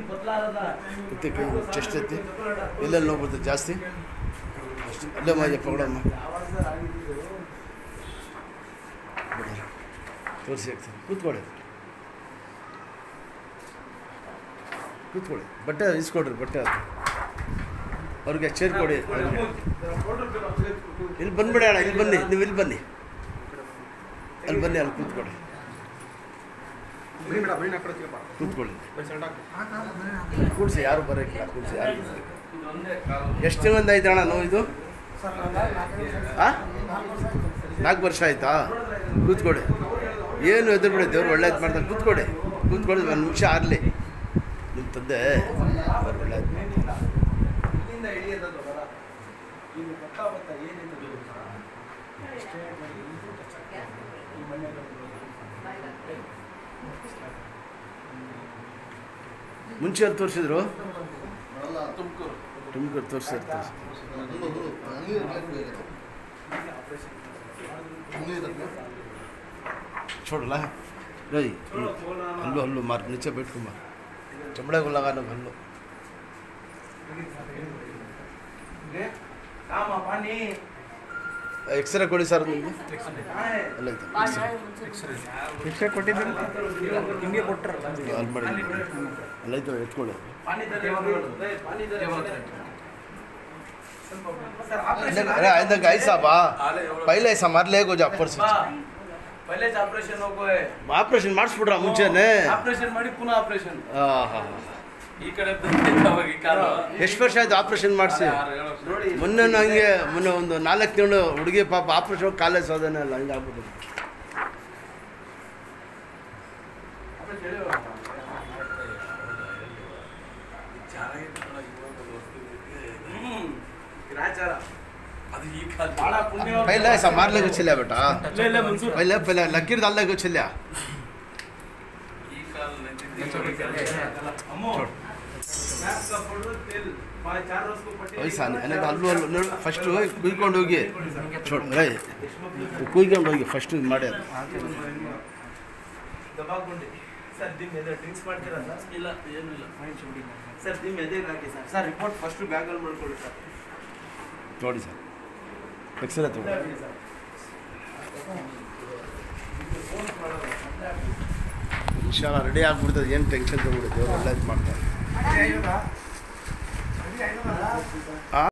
ಎತ್ತಿ ಕೈ ಚೆಸ್ಟ್ ಎತ್ತಿ ಎಲ್ಲೆಲ್ಲಿ ನೋವು ಬರ್ತದೆ ಜಾಸ್ತಿ ಅಷ್ಟು ಅಲ್ಲೇ ಮಾಜ ಪಗಳಮ್ಮ ತೋರಿಸಿ ಆಗ್ತದೆ ಕೂತ್ಕೊಳ್ಳಿ ಕೂತ್ಕೊಳ್ಳಿ ಬಟ್ಟೆ ಇಸ್ಕೊಡ್ರಿ ಬಟ್ಟೆ ಅದು ಅವ್ರಿಗೆ ಚೇರ್ ಕೊಡಿ ಅವ್ರಿಗೆ. ಇಲ್ಲಿ ಬಂದ್ಬಿಡಿ ಅಣ್ಣ ಇಲ್ಲಿ ಬನ್ನಿ ನೀವು ಇಲ್ಲಿ ಬನ್ನಿ ಅಲ್ಲಿ ಬನ್ನಿ ಅಲ್ಲಿ ಕೂತ್ಕೊಳ್ಳಿ ಕೂತ್ಕೊಳ್ಳಿ ಕೂಡಿಸಿ ಯಾರು ಬರೋಕ್ಕಿಲ್ಲ ಕೂಡಿಸಿ ಯಾರು ಎಷ್ಟು ದಿನದಿಂದ ಆಯ್ತು ಅಣ್ಣ ನೋವು ಇದು ಆ ನಾಲ್ಕು ವರ್ಷ ಆಯ್ತಾ ಕೂತ್ಕೊಳ್ಳಿ ಏನು ಎದುರು ಬಿಡಿ ದೇವ್ರು ಒಳ್ಳೇದು ಮಾಡ್ತಾರೆ ಕೂತ್ಕೊಳ್ಳಿ ಕೂತ್ಕೊಳ್ಳಿ ಒಂದು ನಿಮಿಷ ಆಗಲಿ ನಿಮ್ಮ ತಂದೆ ಅವ್ರು ಒಳ್ಳೇದು ಮಾಡ್ತಾರೆ ಇಲ್ಲಿಂದ ಹಿಡಿಯೋದದು ಬರ ಇದು ಭತ್ತ ಭತ್ತ ಏನಿದೆ ಗೊತ್ತಾ? ಈ ಮನೆಯಲ್ಲಿ ಮುಂಚೆ ಅಲ್ಲಿ ತೋರಿಸಿದ್ರು ತುಮಕೂರು ತುಮಕೂರು ತೋರಿಸಿರ್ತಾರೆ छोड़ला नहीं हल्लो हल्लो मार नीचे बैठ को मार चमड़े को लगाना हल्लो ಕಾಮ ಪಾನಿ ಎಕ್ಸ್ರೇ ಕೊಡಿ ಸರ್ ನಿಮಗೆ ಕಾಯ್ ಅಲ್ಲ ಐತೆ ಶಿಕ್ಷೆ ಕೊಟ್ಟಿದ್ದೀನಿ ಹಿಂಗೆ ಕೊಟ್ಟರೆ ಅಲ್ಲಿ ಮಾಡಿ ಅಲ್ಲ ಐತೆ ಎತ್ಕೊಳ್ಳಿ ಪಾನಿ ತರ ಪಾನಿ ತರ ಸರ್ अरे अरे आइंदा गाई साहब पहले ऐसा मार ले को जा अपर से ಪೈಲೆ ಆಪರೇಷನ್ ಹೋಗೋ ಆಪರೇಷನ್ ಮಾಡಿಸ್ಬಿಡ್ರ ಮುಂಚೆನೆ ಆಪರೇಷನ್ ಮಾಡಿ ಪುನಃ ಆಪರೇಷನ್ ಆಹಾ. ಈ ಕಡೆ ಬಂದಿದ್ದ ಅವಾಗ ಈ ಕಾಲು ಎಷ್ಟು ವರ್ಷ ಆಯ್ತು ಆಪರೇಷನ್ ಮಾಡಿಸಿ ಆರು ಏಳು ವರ್ಷ. ನೋಡಿ ಮೊನ್ನೆ ನಂಗೆ ಮೊನ್ನೆ ಒಂದು ನಾಲ್ಕು ತಿಂಗಳು ಹುಡುಗಿ ಪಾಪ ಆಪರೇಷನ್ ಕಾಲೇಜ್ ಸಾಧನೆ ಅಲ್ಲ ಹಂಗೆ ಆಗ್ಬಿಟ್ಟು ಚೆನ್ನಾಗಿತ್ತು ಇವಾಗ ಓದ್ತಿದ್ದಕ್ಕೆ. ಹ್ಮ್ ಗ್ರಾಚಾರ ಅದು ಈ ಕಾಲ ಬಹಳ ಪುಣ್ಯ पहले ऐसा मारने को चलिया बेटा ಇಲ್ಲ ಇಲ್ಲ ಮನ್ಸೂರ್ पहले पहले लकीर डालने को चलिया ಈ ಕಾಲ ನೆನ್ಪಿದ್ದೆ. ಅಮ್ಮೋ ಮ್ಯಾಪ್ का फोटो तेल पाँच चार रोज को पट्टी वैसा नहीं अने ಅಲ್ಲೂ ಅಲ್ಲೂ ನೋಡಿ ಫಸ್ಟು ಕುಯ್ಕೊಂಡು ಹೋಗಿ ಚೋಡ್ ರೈ ಕುಯ್ಕೊಂಡು ಹೋಗಿ ಫಸ್ಟ್ ಇದು ಮಾಡಿ ಅದು ದಬಾಕೊಂಡೆ ಸರ್ ದಿಮ್ ಎದೆ ಡ್ರಿಂಕ್ಸ್ ಮಾಡ್ತೀರಾ ಸರ್ ಇಲ್ಲ ಏನಿಲ್ಲ ಸರ್ ದಿಮ್ ಎದೆಗೆ ಹಾಕಿ ಸರ್ ಸರ್ ರಿಪೋರ್ಟ್ ಫಸ್ಟ್ ಬ್ಯಾಗಲ್ಲಿ ಮಾಡ್ಕೊಳ್ಳಿ ಸರ್ ನೋಡಿ ಸರ್ ಎಕ್ಸ್ರೇ ತಗೊಳ್ಳಿ ಇನ್ಶಾಲ್ಲ ರೆಡಿ ಆಗ್ಬಿಡ್ತದೆ ಏನು ಟೆನ್ಷನ್ ತಗೊಬಿಡಿ ದೇವ್ರು ಒಳ್ಳೇದು ಮಾಡ್ತಾರೆ